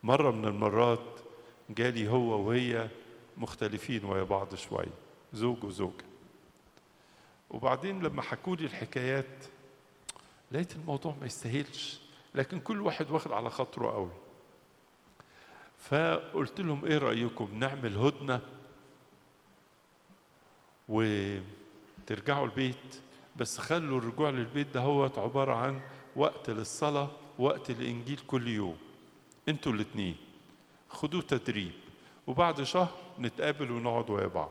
مرة من المرات جالي هو وهي مختلفين ويا بعض شوية زوج وزوجة وبعدين لما حكوا لي الحكايات لقيت الموضوع ما يستاهلش لكن كل واحد واخد على خاطره قوي فقلت لهم ايه رأيكم نعمل هدنة وترجعوا البيت بس خلوا الرجوع للبيت ده هو عبارة عن وقت للصلاة وقت الإنجيل كل يوم انتوا الاتنين خدوه تدريب وبعد شهر نتقابل ونقعد ويا بعض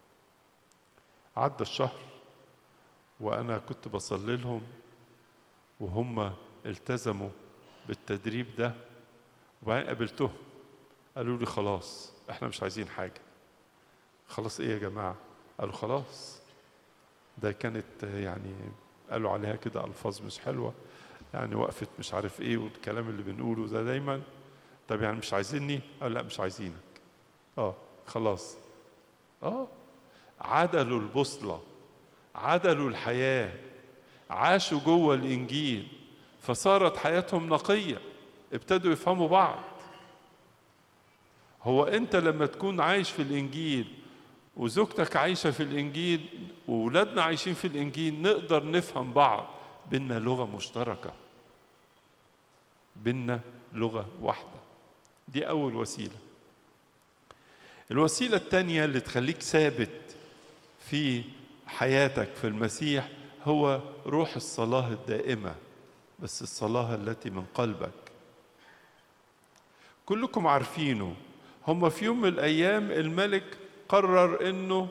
عدى الشهر وأنا كنت بصلي لهم وهم التزموا بالتدريب ده وبعدين قابلتهم قالوا لي خلاص احنا مش عايزين حاجة خلاص ايه يا جماعة قالوا خلاص ده كانت يعني قالوا عليها كده ألفاظ مش حلوة يعني وقفت مش عارف ايه والكلام اللي بنقوله ده دايما طب يعني مش عايزيني قال لا مش عايزينك اه خلاص اه عدلوا البوصلة عدلوا الحياة عاشوا جوه الإنجيل فصارت حياتهم نقية ابتدوا يفهموا بعض هو أنت لما تكون عايش في الإنجيل وزوجتك عايشة في الإنجيل وولادنا عايشين في الإنجيل نقدر نفهم بعض بينا لغة مشتركة بينا لغة واحدة دي أول وسيلة الوسيلة الثانية اللي تخليك ثابت في حياتك في المسيح هو روح الصلاة الدائمة بس الصلاة التي من قلبك كلكم عارفينه هم في يوم من الأيام الملك قرر إنه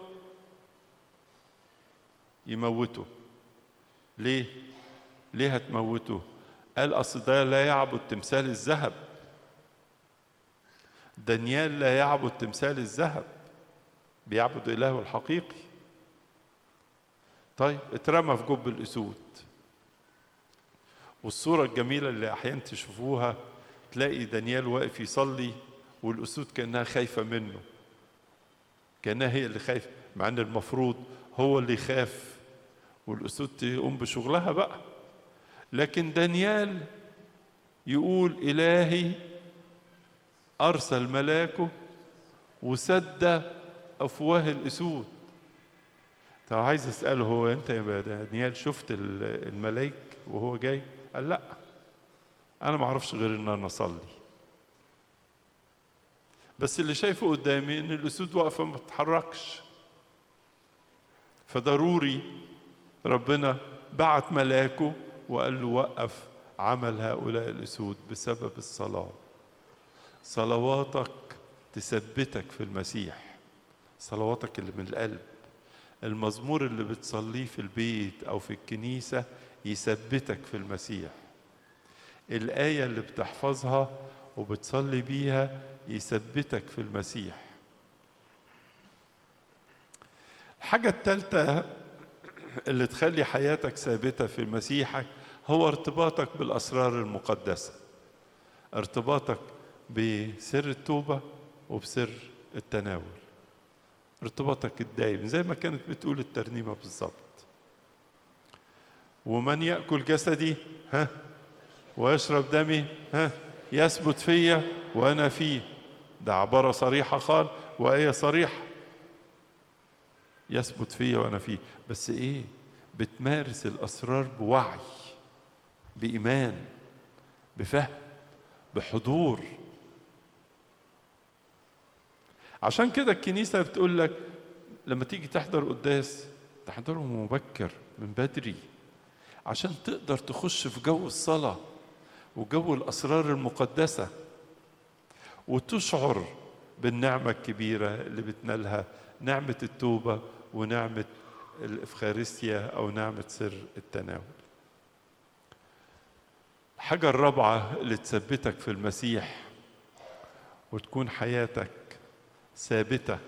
يموته ليه؟ ليه هتموته؟ قال أصل ده لا يعبد تمثال الذهب دانيال لا يعبد تمثال الذهب بيعبد إلهه الحقيقي طيب اترمى في جب الأسود والصورة الجميلة اللي أحيانا تشوفوها تلاقي دانيال واقف يصلي والأسود كأنها خايفة منه كأنها هي اللي خايفة مع أن المفروض هو اللي يخاف والأسود تقوم بشغلها بقى لكن دانيال يقول إلهي أرسل ملاكه وسد أفواه الأسود طب عايز أسأله هو أنت يا دانيال شفت الملاك وهو جاي؟ قال لا أنا ما أعرفش غير إن أنا أصلي بس اللي شايفه قدامي إن الأسود واقفة ما بتتحركش فضروري ربنا بعت ملاكه وقال له وقف عمل هؤلاء الأسود بسبب الصلاة صلواتك تثبتك في المسيح صلواتك اللي من القلب المزمور اللي بتصليه في البيت أو في الكنيسة يثبتك في المسيح الآية اللي بتحفظها وبتصلي بيها يثبتك في المسيح الحاجة الثالثة اللي تخلي حياتك ثابتة في مسيحك هو ارتباطك بالأسرار المقدسة ارتباطك بسر التوبة وبسر التناول ارتباطك الدائم زي ما كانت بتقول الترنيمة بالظبط ومن يأكل جسدي ها ويشرب دمي ها يثبت فيا وأنا فيه ده عبارة صريحة قال وآية صريحة يثبت فيا وأنا فيه بس إيه بتمارس الأسرار بوعي بإيمان بفهم بحضور عشان كده الكنيسة بتقول لك لما تيجي تحضر قداس تحضره مبكر من بدري عشان تقدر تخش في جو الصلاة وجو الأسرار المقدسة وتشعر بالنعمة الكبيرة اللي بتنالها نعمة التوبة ونعمة الإفخارستيا أو نعمة سر التناول الحاجة الرابعة اللي تثبتك في المسيح وتكون حياتك ثابتة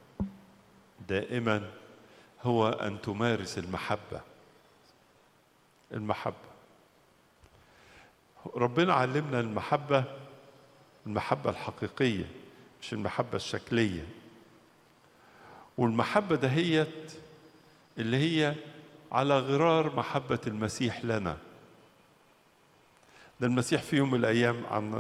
دائما هو أن تمارس المحبة المحبة ربنا علمنا المحبة المحبة الحقيقية مش المحبة الشكلية والمحبة دهيت اللي هي على غرار محبة المسيح لنا ده المسيح في يوم من الأيام عن